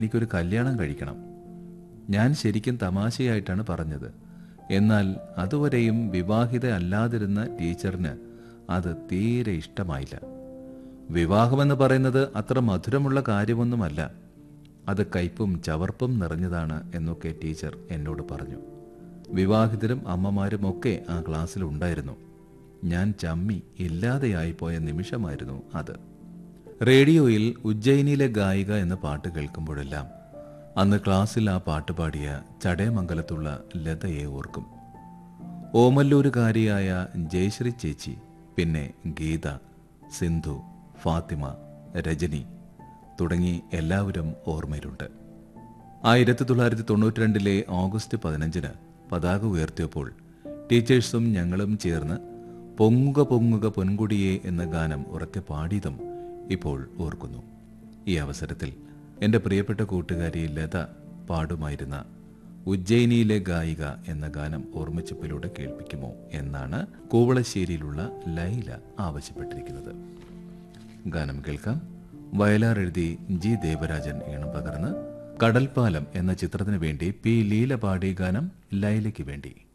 എനിക്കൊരു കല്യാണം കഴിക്കണം ഞാൻ ശരിക്കും തമാശയായിട്ടാണ് പറഞ്ഞത് എന്നാൽ അതുവരെയും വിവാഹിത അല്ലാതിരുന്ന ടീച്ചറിന് അത് തീരെ ഇഷ്ടമായില്ല വിവാഹമെന്ന് പറയുന്നത് അത്ര മധുരമുള്ള കാര്യമൊന്നുമല്ല അത് കയ്പും ചവർപ്പും നിറഞ്ഞതാണ് എന്നൊക്കെ ടീച്ചർ എന്നോട് പറഞ്ഞു വിവാഹിതരും അമ്മമാരും ഒക്കെ ആ ക്ലാസ്സിൽ ഉണ്ടായിരുന്നു ഞാൻ ചമ്മി ഇല്ലാതെയായിപ്പോയ നിമിഷമായിരുന്നു അത് റേഡിയോയിൽ ഉജ്ജയിനിയിലെ ഗായിക എന്ന പാട്ട് കേൾക്കുമ്പോഴെല്ലാം അന്ന് ക്ലാസ്സിൽ ആ പാട്ട് പാടിയ ചടയമംഗലത്തുള്ള ലതയെ ഓർക്കും ഓമല്ലൂരുകാരിയായ ജയശ്രീ ചേച്ചി പിന്നെ ഗീത സിന്ധു ഫാത്തിമ രജനി തുടങ്ങി എല്ലാവരും ഓർമ്മയിലുണ്ട് ആയിരത്തി തൊള്ളായിരത്തി തൊണ്ണൂറ്റി രണ്ടിലെ ഓഗസ്റ്റ് പതിനഞ്ചിന് പതാക ഉയർത്തിയപ്പോൾ ടീച്ചേഴ്സും ഞങ്ങളും ചേർന്ന് പൊങ്ങുക പൊങ്ങുക പൊൻകുടിയെ എന്ന ഗാനം ഉറക്കെ പാടിയതും ഇപ്പോൾ ഓർക്കുന്നു ഈ അവസരത്തിൽ എൻ്റെ പ്രിയപ്പെട്ട കൂട്ടുകാരി ലത പാടുമായിരുന്ന ഉജ്ജയിനിയിലെ ഗായിക എന്ന ഗാനം ഓർമ്മിച്ചപ്പിലൂടെ കേൾപ്പിക്കുമോ എന്നാണ് കൂവളശ്ശേരിയിലുള്ള ലൈല ആവശ്യപ്പെട്ടിരിക്കുന്നത് ഗാനം കേൾക്കാം വയലാർ എഴുതി ജി ദേവരാജൻ ഈണം പകർന്ന് കടൽപ്പാലം എന്ന ചിത്രത്തിനു വേണ്ടി പി ലീല പാടിയ ഗാനം ലൈലയ്ക്ക് വേണ്ടി